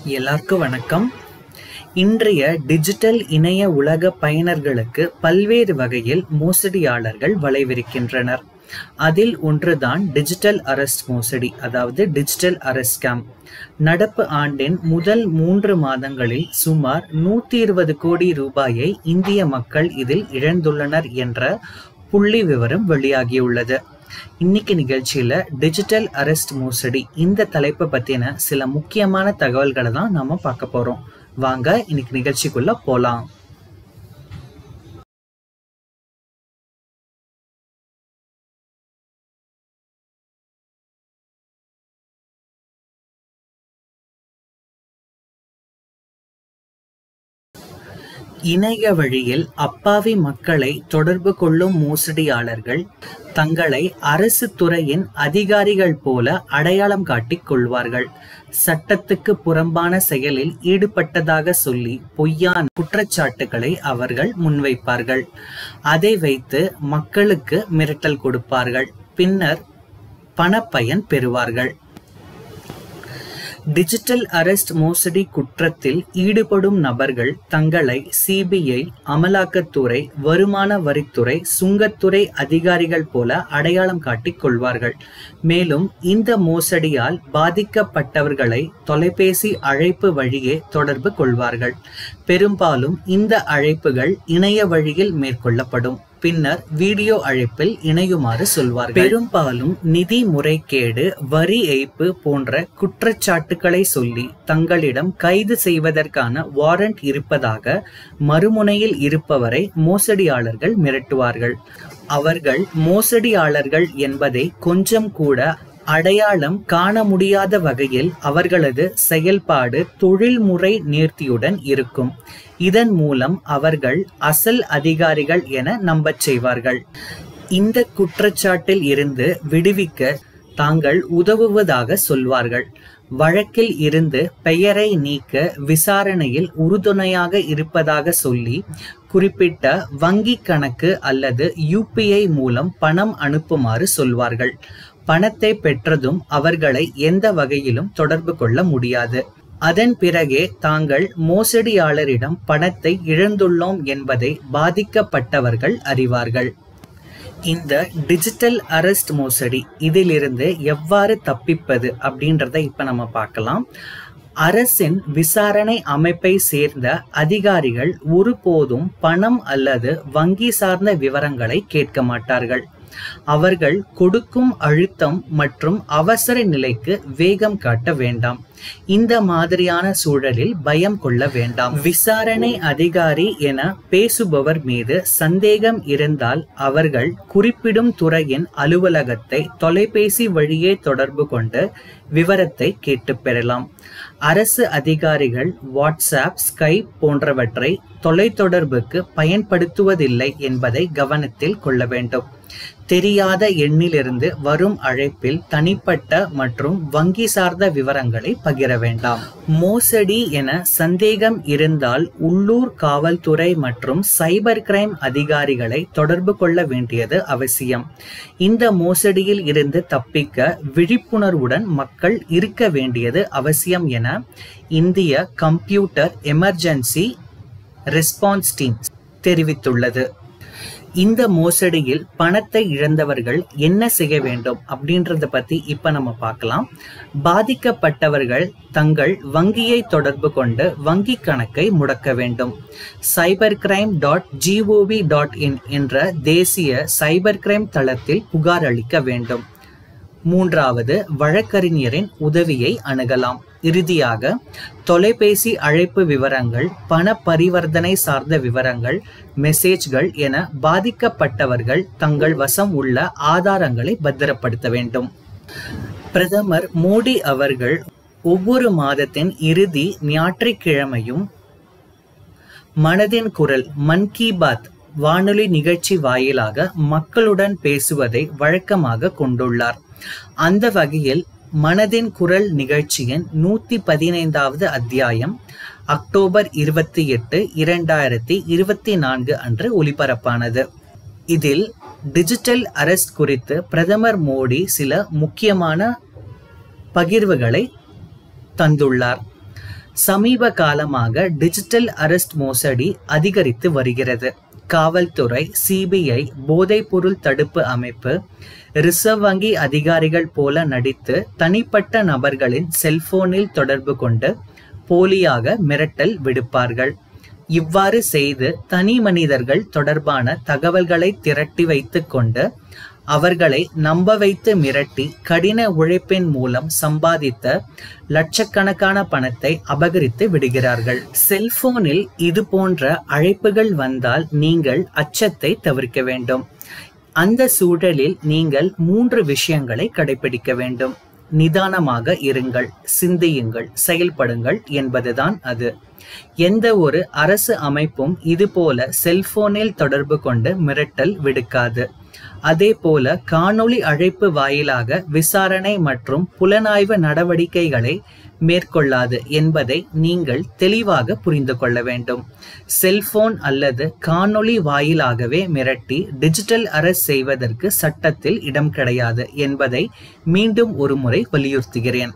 எல்லாருக்கும் வணக்கம் இன்றைய டிஜிட்டல் இணைய உலக பயனர்களுக்கு பல்வேறு வகையில் மோசடியாளர்கள் வலைவிரிக்கின்றனர் அதில் ஒன்றுதான் டிஜிட்டல் அரெஸ்ட் மோசடி அதாவது டிஜிட்டல் அரெஸ்ட் ஸ்கேம் நடப்பு ஆண்டின் முதல் மூன்று மாதங்களில் சுமார் நூத்தி இருபது கோடி ரூபாயை இந்திய மக்கள் இதில் இழந்துள்ளனர் என்ற புள்ளி விவரம் வெளியாகியுள்ளது இன்னைக்கு நிகழ்ச்சியில டிஜிட்டல் அரெஸ்ட் மோசடி இந்த தலைப்பை பத்தின சில முக்கியமான தகவல்களை தான் நாம பார்க்க போறோம் வாங்க இன்னைக்கு நிகழ்ச்சிக்குள்ள போலாம் இணைய வழியில் அப்பாவி மக்களை தொடர்பு கொள்ளும் மோசடியாளர்கள் தங்களை அரசு துறையின் அதிகாரிகள் போல அடையாளம் காட்டிக் கொள்வார்கள் சட்டத்துக்கு புறம்பான செயலில் ஈடுபட்டதாக சொல்லி பொய்யான குற்றச்சாட்டுகளை அவர்கள் முன்வைப்பார்கள் அதை வைத்து மக்களுக்கு மிரட்டல் கொடுப்பார்கள் பின்னர் பணப்பயன் பெறுவார்கள் டிஜிட்டல் அரெஸ்ட் மோசடி குற்றத்தில் ஈடுபடும் நபர்கள் தங்களை சிபிஐ அமலாக்கத்துறை வருமான வரித்துறை சுங்கத்துறை அதிகாரிகள் போல அடையாளம் காட்டிக் கொள்வார்கள் மேலும் இந்த மோசடியால் பாதிக்கப்பட்டவர்களை தொலைபேசி அழைப்பு வழியே தொடர்பு கொள்வார்கள் பெரும்பாலும் இந்த அழைப்புகள் இணைய வழியில் மேற்கொள்ளப்படும் பின்னர் வீடியோ அழைப்பில் இணையுமாறு சொல்வார்கள் பெரும்பாலும் நிதி முறைகேடு வரி ஏய்ப்பு போன்ற குற்றச்சாட்டுகளை சொல்லி தங்களிடம் கைது செய்வதற்கான வாரண்ட் இருப்பதாக மறுமுனையில் இருப்பவரை மோசடியாளர்கள் மிரட்டுவார்கள் அவர்கள் மோசடியாளர்கள் என்பதை கொஞ்சம் கூட அடையாளம் காண முடியாத வகையில் அவர்களது செயல்பாடு தொழில்முறை நேர்த்தியுடன் இருக்கும் இதன் மூலம் அவர்கள் அசல் அதிகாரிகள் என நம்பச் செய்வார்கள் இந்த குற்றச்சாட்டில் இருந்து விடுவிக்க தாங்கள் உதவுவதாக சொல்வார்கள் வழக்கில் இருந்து பெயரை நீக்க விசாரணையில் உறுதுணையாக இருப்பதாக சொல்லி குறிப்பிட்ட வங்கி கணக்கு அல்லது யூபிஐ மூலம் பணம் அனுப்புமாறு சொல்வார்கள் பணத்தை பெற்றதும் அவர்களை எந்த வகையிலும் தொடர்பு கொள்ள முடியாது அதன் பிறகே தாங்கள் மோசடியாளரிடம் பணத்தை இழந்துள்ளோம் என்பதை பாதிக்கப்பட்டவர்கள் அறிவார்கள் இந்த டிஜிட்டல் அரெஸ்ட் மோசடி இதிலிருந்து எவ்வாறு தப்பிப்பது அப்படின்றத இப்ப நம்ம பார்க்கலாம் அரசின் விசாரணை அமைப்பை சேர்ந்த அதிகாரிகள் ஒருபோதும் பணம் அல்லது வங்கி சார்ந்த விவரங்களை கேட்க மாட்டார்கள் அவர்கள் கொடுக்கும் அழுத்தம் மற்றும் அவசர நிலைக்கு வேகம் காட்ட வேண்டாம் இந்த மாதிரியான சூழலில் பயம் கொள்ள வேண்டாம் விசாரணை அதிகாரி என பேசுபவர் மீது சந்தேகம் இருந்தால் அவர்கள் குறிப்பிடும் துறையின் அலுவலகத்தை தொலைபேசி வழியே தொடர்பு கொண்டு விவரத்தை கேட்டு பெறலாம் அரசு அதிகாரிகள் வாட்ஸ்அப் ஸ்கைப் போன்றவற்றை தொலைத்தொடர்புக்கு பயன்படுத்துவதில்லை என்பதை கவனத்தில் கொள்ள வேண்டும் தெரியாத எண்ணிலிருந்து வரும் அழைப்பில் தனிப்பட்ட மற்றும் வங்கி சார்ந்த விவரங்களை பகிர வேண்டாம் மோசடி என சந்தேகம் இருந்தால் உள்ளூர் காவல்துறை மற்றும் சைபர் கிரைம் அதிகாரிகளை தொடர்பு கொள்ள வேண்டியது அவசியம் இந்த மோசடியில் இருந்து தப்பிக்க விழிப்புணர்வுடன் மக்கள் இருக்க வேண்டியது அவசியம் என இந்திய கம்ப்யூட்டர் எமர்ஜென்சி ரெஸ்பான்ஸ் டீம் தெரிவித்துள்ளது இந்த மோசடியில் பணத்தை இழந்தவர்கள் என்ன செய்ய வேண்டும் அப்படின்றத பத்தி இப்ப நம்ம பார்க்கலாம் பாதிக்கப்பட்டவர்கள் தங்கள் வங்கியை தொடர்பு கொண்டு வங்கி கணக்கை முடக்க வேண்டும் cyber crime dot gov dot in என்ற தேசிய சைபர் கிரைம் தளத்தில் புகார் அளிக்க வேண்டும் மூன்றாவது வழக்கறிஞரின் உதவியை அணுகலாம் இறுதியாக தொலைபேசி அழைப்பு விவரங்கள் பண பரிவர்த்தனை சார்ந்த விவரங்கள் மெசேஜ்கள் என பாதிக்கப்பட்டவர்கள் தங்கள் வசம் உள்ள ஆதாரங்களை பத்திரப்படுத்த வேண்டும் பிரதமர் மோடி அவர்கள் ஒவ்வொரு மாதத்தின் இறுதி ஞாயிற்றுக்கிழமையும் மனதின் குரல் மன் கி பாத் வானொலி நிகழ்ச்சி வாயிலாக மக்களுடன் பேசுவதை வழக்கமாக கொண்டுள்ளார் அந்த வகையில் மனதின் குரல் நிகழ்ச்சியின் நூத்தி பதினைந்தாவது அத்தியாயம் அக்டோபர் இருபத்தி எட்டு இரண்டாயிரத்தி இருபத்தி நான்கு அன்று ஒலிபரப்பானது இதில் டிஜிட்டல் அரெஸ்ட் குறித்து பிரதமர் மோடி சில முக்கியமான பகிர்வுகளை தந்துள்ளார் சமீப காலமாக டிஜிட்டல் அரெஸ்ட் மோசடி அதிகரித்து வருகிறது காவல்துறை சிபிஐ போதைப்பொருள் தடுப்பு அமைப்பு ரிசர்வ் வங்கி அதிகாரிகள் போல நடித்து தனிப்பட்ட நபர்களின் செல்போனில் தொடர்பு கொண்டு போலியாக மிரட்டல் விடுப்பார்கள் இவ்வாறு செய்து தனி மனிதர்கள் தொடர்பான தகவல்களை திரட்டி வைத்துக் கொண்டு அவர்களை நம்ப வைத்து மிரட்டி கடின உழைப்பின் மூலம் சம்பாதித்த லட்சக்கணக்கான பணத்தை அபகரித்து விடுகிறார்கள் செல்போனில் இது போன்ற அழைப்புகள் வந்தால் நீங்கள் அச்சத்தை தவிர்க்க வேண்டும் அந்த சூழலில் நீங்கள் மூன்று விஷயங்களை கடைபிடிக்க வேண்டும் நிதானமாக இருங்கள் சிந்தியுங்கள் செயல்படுங்கள் என்பதுதான் அது எந்த ஒரு அரசு அமைப்பும் இதுபோல செல்போனில் தொடர்பு கொண்டு மிரட்டல் விடுக்காது அதே போல காணொளி அழைப்பு வாயிலாக விசாரணை மற்றும் புலனாய்வு நடவடிக்கைகளை மேற்கொள்ளாது என்பதை நீங்கள் தெளிவாக புரிந்து கொள்ள வேண்டும் செல்போன் அல்லது காணொளி வாயிலாகவே மிரட்டி டிஜிட்டல் அரசு செய்வதற்கு சட்டத்தில் இடம் கிடையாது என்பதை மீண்டும் ஒரு முறை வலியுறுத்துகிறேன்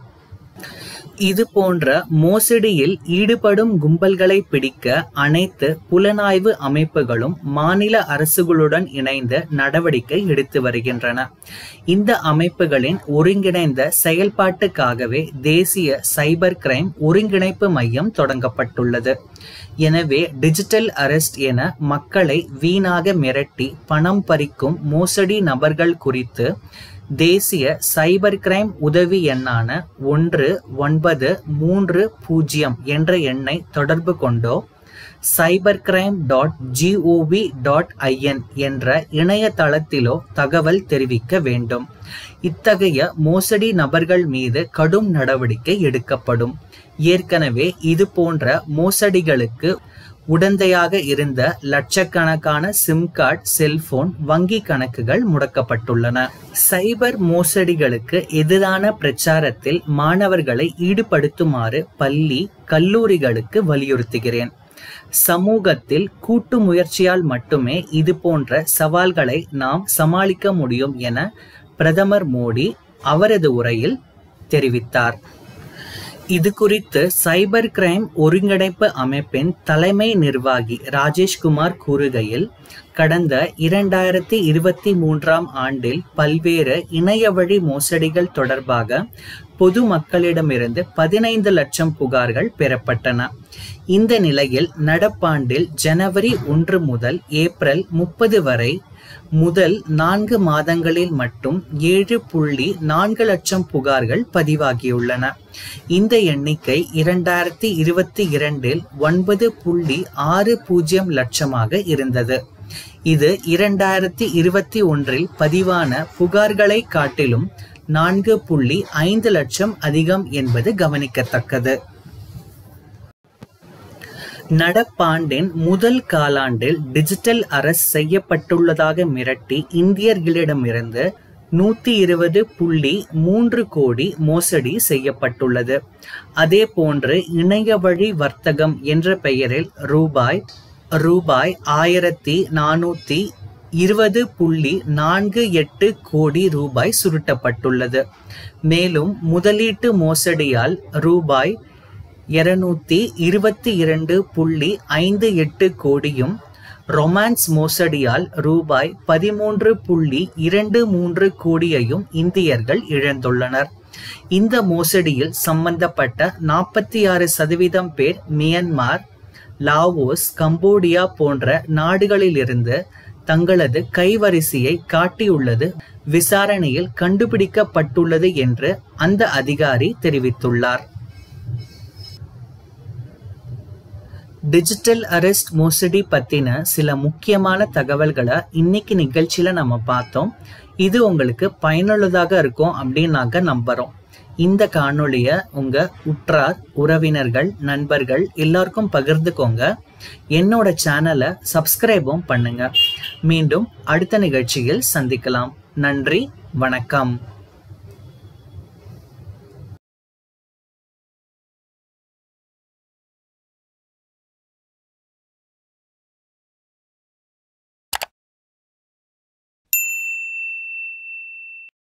இது போன்ற மோசடியில் ஈடுபடும் கும்பல்களை பிடிக்க அனைத்து புலனாய்வு அமைப்புகளும் மாநில அரசுகளுடன் இணைந்து நடவடிக்கை எடுத்து வருகின்றன இந்த அமைப்புகளின் ஒருங்கிணைந்த செயல்பாட்டுக்காகவே தேசிய சைபர் கிரைம் ஒருங்கிணைப்பு மையம் தொடங்கப்பட்டுள்ளது எனவே டிஜிட்டல் அரெஸ்ட் என மக்களை வீணாக மிரட்டி பணம் பறிக்கும் மோசடி நபர்கள் குறித்து தேசிய சைபர் கிரைம் உதவி எண்ணான ஒன்று ஒன்பது மூன்று பூஜ்ஜியம் என்ற எண்ணை தொடர்பு கொண்டோ cyber crime dot gov dot in என்ற இணையதளத்திலோ தகவல் தெரிவிக்க வேண்டும் இத்தகைய மோசடி நபர்கள் மீது கடும் நடவடிக்கை எடுக்கப்படும் ஏற்கனவே இது போன்ற மோசடிகளுக்கு உடந்தையாக இருந்த லட்சக்கணக்கான சிம் கார்டு செல்போன் வங்கி கணக்குகள் முடக்கப்பட்டுள்ளன சைபர் மோசடிகளுக்கு எதிரான பிரச்சாரத்தில் மாணவர்களை ஈடுபடுத்துமாறு பள்ளி கல்லூரிகளுக்கு வலியுறுத்துகிறேன் சமூகத்தில் கூட்டு முயற்சியால் மட்டுமே இது போன்ற சவால்களை நாம் சமாளிக்க முடியும் என பிரதமர் மோடி அவரது உரையில் தெரிவித்தார் இது குறித்து சைபர் கிரைம் ஒருங்கிணைப்பு அமைப்பின் தலைமை நிர்வாகி ராஜேஷ்குமார் கூறுகையில் கடந்த இரண்டாயிரத்தி இருபத்தி மூன்றாம் ஆண்டில் பல்வேறு இணையவழி மோசடிகள் தொடர்பாக பொது மக்களிடமிருந்து பதினைந்து லட்சம் புகார்கள் பெறப்பட்டன இந்த நிலையில் நடப்பாண்டில் ஜனவரி ஒன்று முதல் ஏப்ரல் முப்பது வரை முதல் நான்கு மாதங்களில் மட்டும் ஏழு புள்ளி நான்கு லட்சம் புகார்கள் பதிவாகியுள்ளன இந்த எண்ணிக்கை இரண்டாயிரத்தி இருபத்தி இரண்டில் ஒன்பது புள்ளி ஆறு பூஜ்ஜியம் லட்சமாக இருந்தது இது இரண்டாயிரத்தி இருபத்தி ஒன்றில் பதிவான புகார்களை காட்டிலும் நான்கு புள்ளி ஐந்து லட்சம் அதிகம் என்பது கவனிக்கத்தக்கது நடப்பாண்டின் முதல் காலாண்டில் டிஜிட்டல் அரசு செய்யப்பட்டுள்ளதாக மிரட்டி இந்தியர்களிடமிருந்து நூத்தி இருபது புள்ளி மூன்று கோடி மோசடி செய்யப்பட்டுள்ளது அதே போன்று இணைய வழி வர்த்தகம் என்ற பெயரில் ரூபாய் ரூபாய் ஆயிரத்தி நானூத்தி இருபது புள்ளி நான்கு எட்டு கோடி ரூபாய் சுருட்டப்பட்டுள்ளது மேலும் முதலீட்டு மோசடியால் ரூபாய் இருநூத்தி இருபத்தி இரண்டு புள்ளி ஐந்து எட்டு கோடியும் ரொமான்ஸ் மோசடியால் ரூபாய் பதிமூன்று புள்ளி இரண்டு மூன்று கோடியையும் இந்தியர்கள் இழந்துள்ளனர் இந்த மோசடியில் சம்பந்தப்பட்ட நாற்பத்தி ஆறு சதவீதம் பேர் மியன்மார் லாவோஸ் கம்போடியா போன்ற நாடுகளிலிருந்து தங்களது கைவரிசையை காட்டியுள்ளது விசாரணையில் கண்டுபிடிக்கப்பட்டுள்ளது என்று அந்த அதிகாரி தெரிவித்துள்ளார் டிஜிட்டல் அரெஸ்ட் மோசடி பத்தின சில முக்கியமான தகவல்களை இன்னைக்கு நிகழ்ச்சியில நம்ம பார்த்தோம் இது உங்களுக்கு பயனுள்ளதாக இருக்கும் அப்படின்னு நாங்க நம்புறோம் இந்த காணொளிய உங்க உற்றார் உறவினர்கள் நண்பர்கள் எல்லாருக்கும் பகிர்ந்துக்கோங்க என்னோட சேனலை சப்ஸ்கிரைபும் பண்ணுங்க மீண்டும் அடுத்த நிகழ்ச்சியில் சந்திக்கலாம் நன்றி வணக்கம்